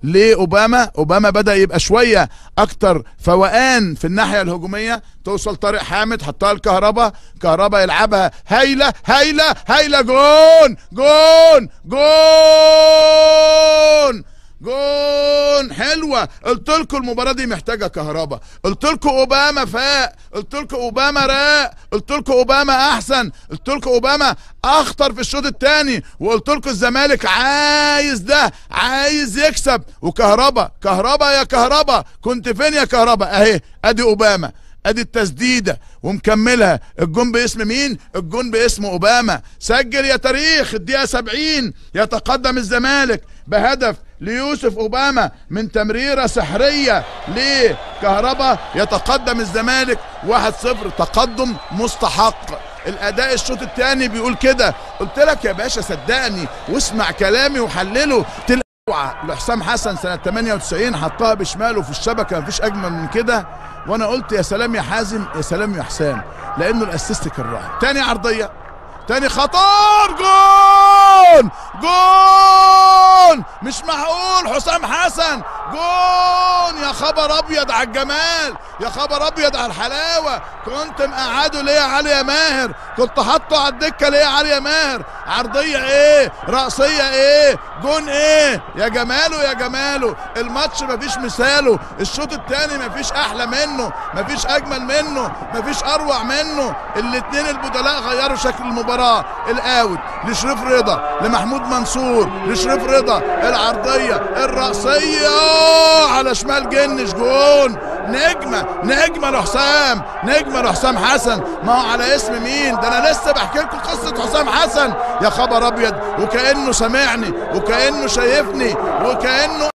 لاوباما اوباما بدا يبقى شويه اكتر فوقان في الناحيه الهجوميه توصل طارق حامد حطها الكهرباء كهرباء يلعبها هايله هايله هايله جون جون جون جون حلوه قلت لكم المباراه دي محتاجه كهرباء قلت لكم اوباما فاق قلت لكم اوباما راق قلت لكم اوباما احسن قلت لكم اوباما اخطر في الشوط الثاني وقلت لكم الزمالك عايز ده عايز يكسب وكهرباء كهرباء يا كهرباء كنت فين يا كهرباء اهي ادي اوباما ادي التسديده ومكملها الجون باسم مين الجون باسم اوباما سجل يا تاريخ الدقيقه 70 يتقدم الزمالك بهدف ليوسف اوباما من تمريره سحريه لكهربا يتقدم الزمالك 1-0 تقدم مستحق الاداء الشوط الثاني بيقول كده قلت لك يا باشا صدقني واسمع كلامي وحلله تل لحسام حسن سنة 98 حطها بشماله في الشبكة مفيش أجمل من كده وأنا قلت يا سلام يا حازم يا سلام يا حسام لأنه الأسيست كان رائع تاني عرضية تاني خطر جون جون مش معقول حسام حسن جون يا خبر ابيض على الجمال يا خبر ابيض على الحلاوه كنت مقعده ليه يا علي يا ماهر كنت حاطه على الدكه ليه يا علي يا ماهر عرضيه ايه راسيه ايه جون ايه يا جماله يا جماله الماتش مفيش مثاله الشوط الثاني مفيش احلى منه مفيش اجمل منه مفيش اروع منه الاثنين البدلاء غيروا شكل المباراه الاوت لشريف رضا لمحمود منصور لشريف رضا العرضيه الراسيه على شمال جنش جون نجمه نجمه لحسام نجمه لحسام حسن ما هو على اسم مين ده انا لسه بحكي لكم قصه حسام حسن يا خبر ابيض وكانه سامعني وكانه شايفني وكانه